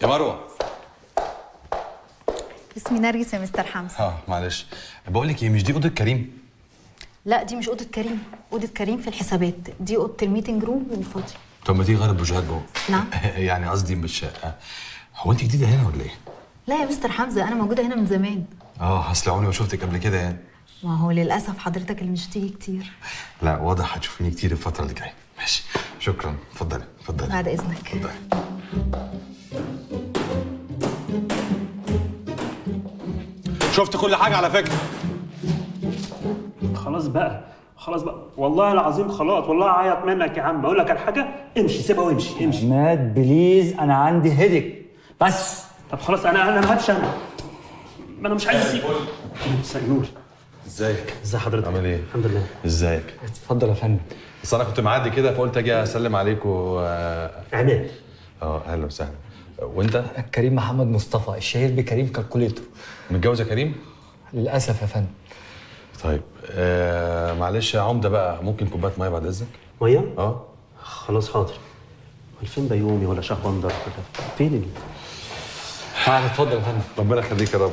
يا مروه اسمي نرجس يا مستر حمزه اه معلش بقول لك ايه مش دي اوضه كريم لا دي مش اوضه كريم اوضه كريم في الحسابات دي اوضه الميتنج روم وفاضي طب ما تيجي غير البوجيهات جوه نعم. يعني قصدي مش آه، هو انت جديده هنا ولا ايه لا يا مستر حمزه انا موجوده هنا من زمان اه اصل عمري ما شفتك قبل كده يعني ما هو للاسف حضرتك اللي مش تيجي كتير لا واضح هتشوفيني كتير الفتره اللي جايه ماشي شكرا اتفضلي اتفضلي بعد اذنك اتفضلي شفت كل حاجه على فكره خلاص بقى خلاص بقى والله العظيم خلاص والله عيط منك يا عم اقول لك على حاجه امشي سيبها وامشي امشي عماد بليز انا عندي هيدك بس طب خلاص انا انا ما هاتش انا ما انا مش عايز اسيب مساء النور ازيك ازي حضرتك عامل ايه الحمد لله ازيك اتفضل يا فندم بس انا كنت معدي كده فقلت اجي اسلم عليكم اه عماد آه، اهلا وسهلا وانت كريم محمد مصطفى الشهير بكريم كالكوليتور متجوز يا كريم للاسف يا فندم طيب آه معلش يا عمده بقى ممكن كوبايه ميه بعد اذنك ميه اه خلاص حاضر امال فين بيومي ولا شهبندر ولا فين ال... تعال اتفضل يا فندم ربنا يخليك يا رب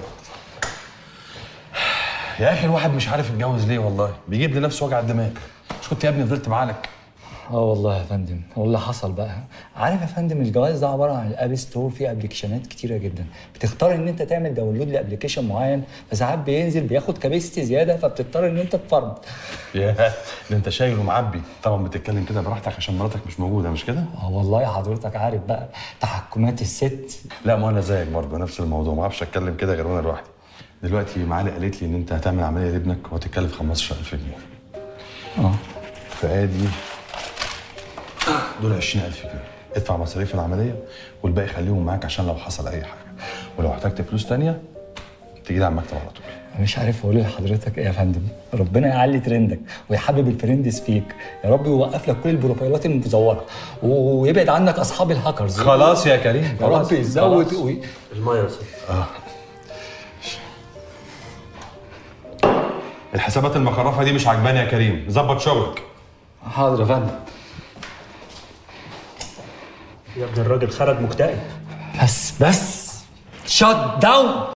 يا اخي الواحد مش عارف يتجوز ليه والله بيجيب لنفسه وجع الدماغ مش كنت يا ابني فضلت معاك اه والله يا فندم هو اللي حصل بقى عارف يا فندم الجواز ده عباره عن الاب ستور فيه ابلكيشنات كتيره جدا بتختار ان انت تعمل داونلود لابلكيشن معين فساعات بينزل بياخد كابيستي زياده فبتضطر ان انت تفرمت يا ده انت شايل ومعبي طبعا بتتكلم كده براحتك عشان مراتك مش موجوده مش كده اه والله حضرتك عارف بقى تحكمات الست لا ما انا زيك برضه نفس الموضوع ما اعرفش اتكلم كده غير وانا لوحدي دلوقتي معالي قالت لي ان انت هتعمل عمليه لابنك وهتكلف 15000 جنيه اه فادي دول 20000 جنيه ادفع مصاريف العمليه والباقي خليهم معاك عشان لو حصل اي حاجه ولو احتجت فلوس تانية تيجي لي على المكتب على طول مش عارف اقول لحضرتك ايه يا فندم ربنا يعلي ترندك ويحبب الفريندز فيك يا رب يوقف لك كل البروفايلات المزوره ويبعد عنك اصحاب الهاكرز خلاص يا كريم يا رب يزود وي... الميه يا استاذ الحسابات المخرفه دي مش عجباني يا كريم ظبط شغلك حاضر يا فندم يا ابن الراجل خرج مكتئب بس بس شut داون